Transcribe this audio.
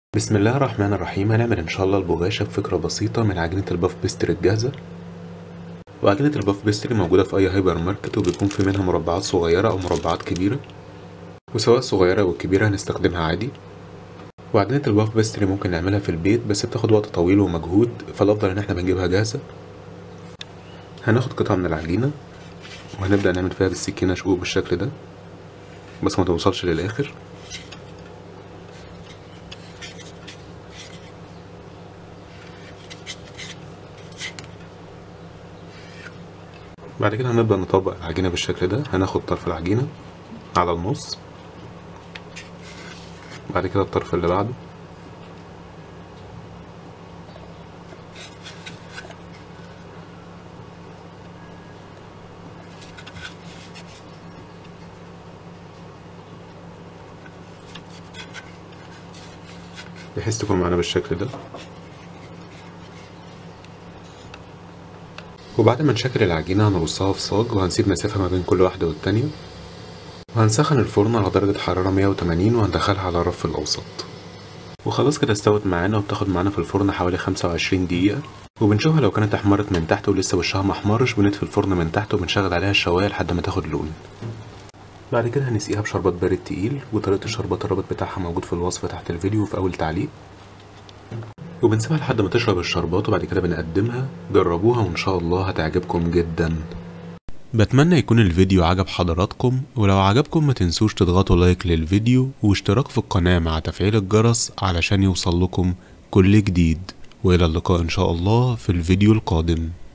بسم الله الرحمن الرحيم هنعمل ان شاء الله البغاشة بفكرة بسيطة من عجينة الباف بيستري الجاهزة وعجينة الباف بيستري موجودة في اي هايبر ماركت وبيكون في منها مربعات صغيرة او مربعات كبيرة وسواء الصغيرة او الكبيرة هنستخدمها عادي وعجينة الباف بيستري ممكن نعملها في البيت بس بتاخد وقت طويل ومجهود فالافضل ان احنا بنجيبها جاهزة هناخد قطعة من العجينة وهنبدأ نعمل فيها بالسكينة شقوق بالشكل ده بس ما توصلش للآخر بعد كده هنبدأ نطبق العجينة بالشكل ده هناخد طرف العجينة على النص بعد كده الطرف اللي بعده بحيث تكون معانا بالشكل ده وبعد ما نشكل العجينة هنرصها في صاج وهنسيب مسافة ما بين كل واحدة والتانية وهنسخن الفرن على درجة حرارة 180 وهندخلها على الرف الأوسط وخلاص كده استوت معانا وبتاخد معانا في الفرن حوالي 25 دقيقة وبنشوفها لو كانت احمرت من تحت ولسه وشها محمرش بنطفي الفرن من تحت وبنشغل عليها الشواية لحد ما تاخد لون بعد كده هنسقيها بشربات بارد تقيل وطريقة الشربات الرابط بتاعها موجود في الوصف تحت الفيديو وفي أول تعليق وبنسيبها لحد ما تشرب الشربات وبعد كده بنقدمها جربوها وإن شاء الله هتعجبكم جدا بتمنى يكون الفيديو عجب حضراتكم ولو عجبكم ما تنسوش تضغطوا لايك للفيديو واشتراك في القناة مع تفعيل الجرس علشان يوصل لكم كل جديد وإلى اللقاء إن شاء الله في الفيديو القادم